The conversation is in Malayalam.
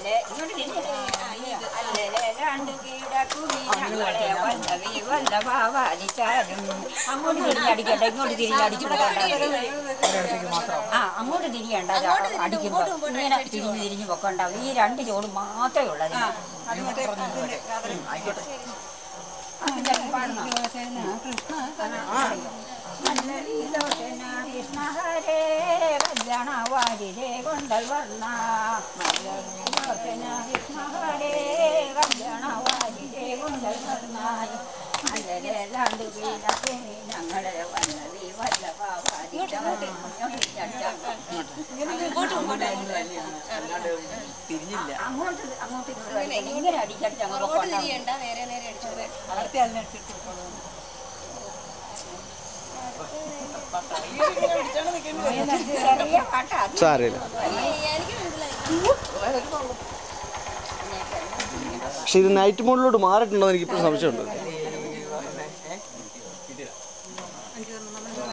അല്ലലെ ഇങ്ങോട്ട് തിരിഞ്ഞേ അല്ലലെ രണ്ട് കീഴക്കുമി ഞങ്ങളെ വല്ലവി വല്ലഭാവാലിച്ചാലും അങ്ങോട്ട് തിരിഞ്ഞടിക്കട്ടെ ഇങ്ങോട്ട് തിരിഞ്ഞടിച്ചു ആ അങ്ങോട്ട് തിരിയണ്ട അടിക്കുമ്പോൾ ഇങ്ങനെ തിരിഞ്ഞ് തിരിഞ്ഞ് പൊക്കണ്ടാവും ഈ രണ്ട് ചോട് മാത്രമേ ഉള്ളത് കൃഷ്ണ ഹരേ കല്യാണ വാരിരേ കൊണ്ടൽ വർണ്ണ കൃഷ്ണ ഹരേ കല്യാണ വാരിരേ കൊണ്ടൽ വർണ്ണ അല്ലല്ലാണ്ട് വീണപ്പേ ഞങ്ങളെ വല്ലവി വല്ലഭാവാരി തിരിഞ്ഞില്ല അങ്ങോട്ട് അങ്ങോട്ട് ഇങ്ങോട്ട് ഇങ്ങനെ അടിച്ചടിച്ച് അങ്ങ് പൊക്കോണ്ടാവും തിരിയണ്ട നേരെ നേരെ അടിച്ചോളൂ അടുത്ത അതിനനുസരിച്ച് ചെറിയ പാട്ടാ അത് സാരമില്ല എനിക്ക് മനസ്സിലായി പക്ഷെ ഇത് നൈറ്റ് മോഡിലോട്ട് മാറിയിട്ടുണ്ടോ എന്ന് എനിക്ക് ഇപ്പോഴും സംശയമുണ്ട്